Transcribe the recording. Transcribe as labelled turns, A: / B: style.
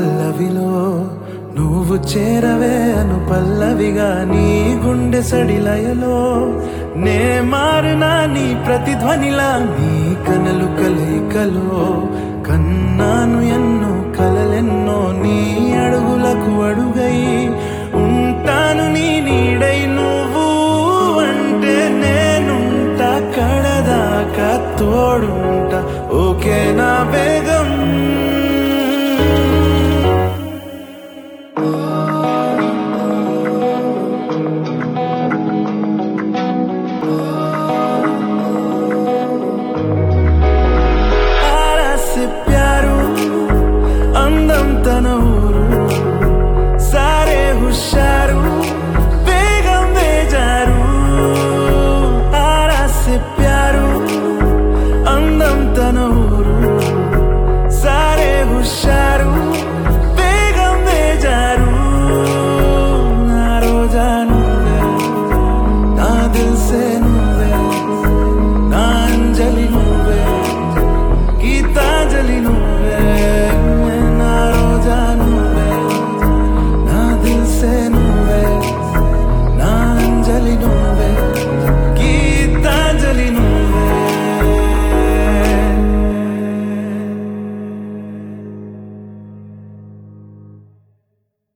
A: పల్లవిలో నువ్వు చేరవే అను పల్లవిగా నీ గుండె సడిలయలో నే మారినా నీ ప్రతిధ్వనిలా నీ కనలు కలయికలో కన్నాను ఎన్నో కలలెన్నో